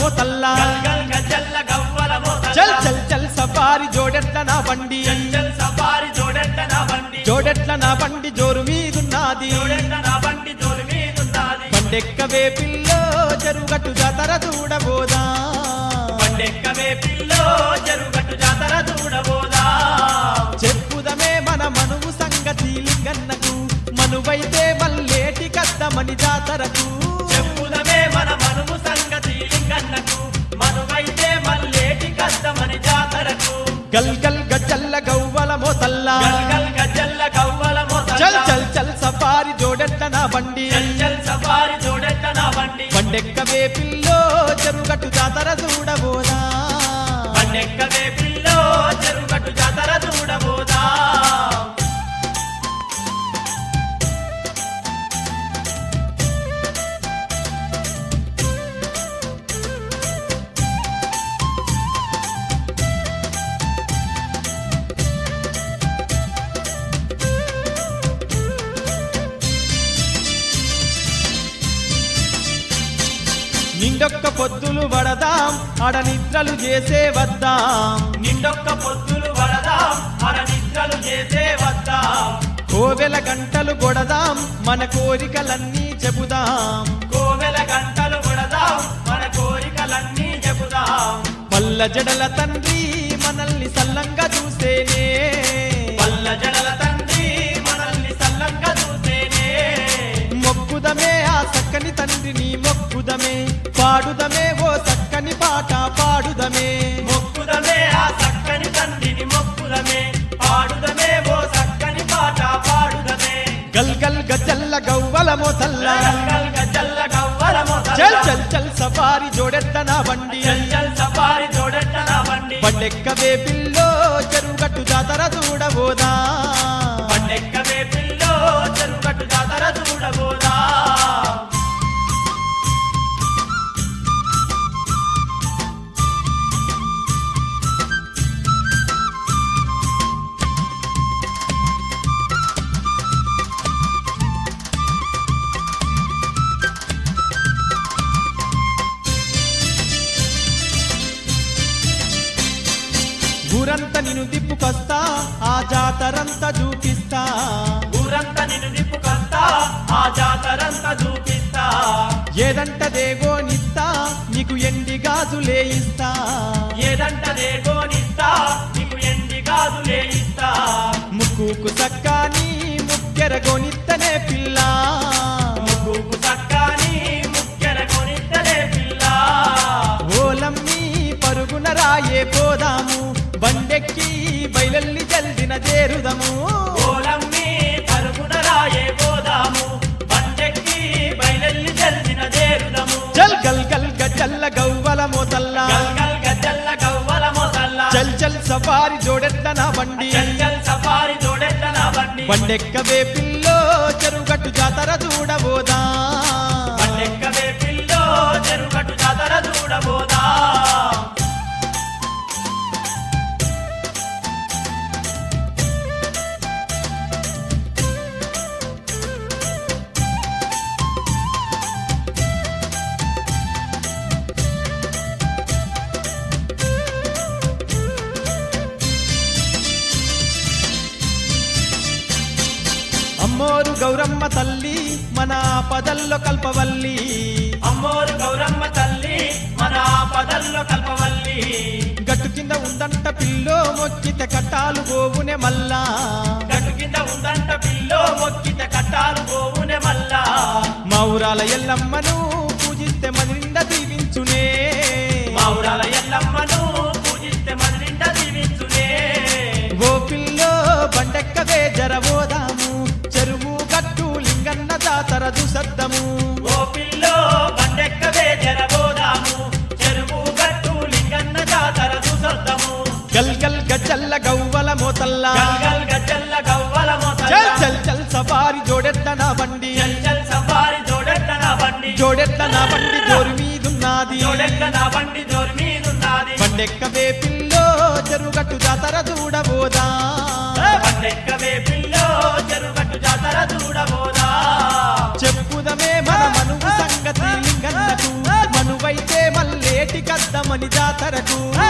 మోతల్లా గల్ గల్ గజ్జల్ల గవ్వల మోతల్ల చల్ చల్ చల్ సఫారి జోడెట్ల నా బండి చల్ చల్ సఫారి జోడెట్ట నా బండి జోడెట్ల నా బండి జోరు మీదున్నది జోడెట్ట నా బండి జోరు మీదున్నది బండెక్కవే పిల్లో చెరుగట్టు జాతర చూడబోదా బండెక్కవే పిల్లో చెరుగట్టు జాతర చూడబోదా చెప్పుదమే మన మనువు సంగతి లింగన్నకు మనువైతే మల్లేటి కద్దమని జాతరకు చెప్పుదమే మన మనుము సంగతి లింగన్నకు మనువైతే మల్లేటి కష్టమని జాతరకు గల్ గల్ గజ్జల్ల గవ్వల మోతల్లా గల్ గల్ గజ్జల్ల గవ్వల మోతల్ల చల్ చల్ చల్ సఫారి జోడెట్ల నా బండి చల్ చల్ సఫారి జోడెట్ట నా బండి బండెక్కవే పిల్లో చెరుగట్టు జాతర చూడబోదా బండెక్కవే పిల్లో చెరుగట్టు జాతర చూడబోదా నిండొక్క పొద్దులు పడదాం ఆడ నిద్రలు చేసే వద్దాం నిండొక్క పొద్దులు వడదాం మన నిద్రలు చేసే వద్దాం కోవెల గంటలు కొడదాం మన కోరికలన్నీ చెబుదాం కోవెల గంటలు కొడదాం మన కోరికలన్నీ చెబుదాం పల్ల జడల తండ్రి మనల్ని సల్లంగా చూసేనే పల్ల జడల తండ్రి మనల్ని సల్లంగా చూసేనే మొక్కుదమే ఆ చక్కని తండ్రిని మొక్కుదమే పాడుదమే ఓ చక్కని పాట పాడుదమే మొక్కుదమే ఆ చక్కని తండ్రిని మొక్కుదమే పాడుదమే ఓ చక్కని పాట పాడుదమే గల్ గల్ గజల్ల గవ్వల మోతల్లా గల్ గజ్జల్ల గవ్వల మోతల్ల. చల్ చల్ చల్ సఫారి జోడెత్త నా బండి చల్ చల్ సఫారి జోడెట్ట నా బండి బండెక్కవే పిల్లో చెరుగట్టు జాతర చూడబోదా బండెక్కవే పిల్లో చెరుగట్టు జాతర చూడబోదా ఊరంతా నిన్ను దిప్పుకొస్తా ఆ జాతరంతా చూపిస్తా ఊరంతా నిన్ను నిప్పుకొస్తా ఆ జాతరంతా చూపిస్తా ఏదంటదేగో నిస్తా నీకు ఎండి గాజులే ఇస్తా ఏదంటదే గోనిస్తా నీకు ఎండి గాజులే ఇస్తా ముక్కుకు సక్కాని ముక్కెర గోనిత్తనే పిల్ల ముగ్గుకు చక్కని ముక్కెర కొనిద్దలే పిల్ల ఓలమ్మి పరుగున రాయే పోదాము బండెక్కి బయలల్లి జల్దిన చేరుదము ఓలమ్మి పరుగున రాయే పోదాము బండెక్కి బయలెల్లి జల్దిన చేరుదము చల్ గల్ గల్ గజల్ల గవ్వల మోతల్లా గల్ గల్ గజ్జల్ల గవ్వల మొదల్ల చల్ చల్ సఫారి జోడెట్ల నా బండి చల్ చల్ సఫారి జోడెట్ట నా బండి బండెక్కవే పిల్లో చెరుగట్టు జాతర చూడబోదా బండెక్కవే పిల్లో చెరుగట్టు జాతర చూడబోదా అమ్మోరు గౌరమ్మ తల్లి మన పదల్లో కల్పవల్లి అమ్మోరు గౌరమ్మ తల్లి మన పదల్లో కల్పవల్లి గట్టు కింద ఉందంట పిల్లో మొక్కితే కట్టాలు గోవునే మల్లా గట్టు కింద ఉందంట పిల్లో మొక్కిత కట్టాలు పోవునే మల్లా మా ఊరాల ఎల్లమ్మను పూజిస్తే మది నిండా దీవించునే మా ఊరాల ఎల్లమ్మను పూజిస్తే మన నిండా దీవించునే ఓ పిల్లో బండెక్కవే జరబోదాము చెరువు గట్టు లింగన్న జాతర దుసద్దము ఓ పిల్లో బండెక్కవే జరబోదాము చెరువు గట్టు లింగన్న జాతర చూసొద్దాము గల్ గల్ గజల్ల గవ్వల మోతల్లా గల్ గల్ గజ్జల్ల గవ్వల మోతల్ల. చల్ చల్ చల్ సఫారి జోడెత్త నా బండి చల్ చల్ సఫారి జోడెట్ట నా బండి జోడెత్త నా బండి జోరు మీదున్నది జోడెట్ట నా బండి జోరు మీదున్నది బండెక్కవే పిల్లో చెరుగట్టు జాతర చూడబోదా బండెక్కవే పిల్లో చెరుగట్టు జాతర చూడబోదా చెప్పుదమే మన మనువు సంగతి లింగన్నకు మనువైతే మల్లేటి జాతరకు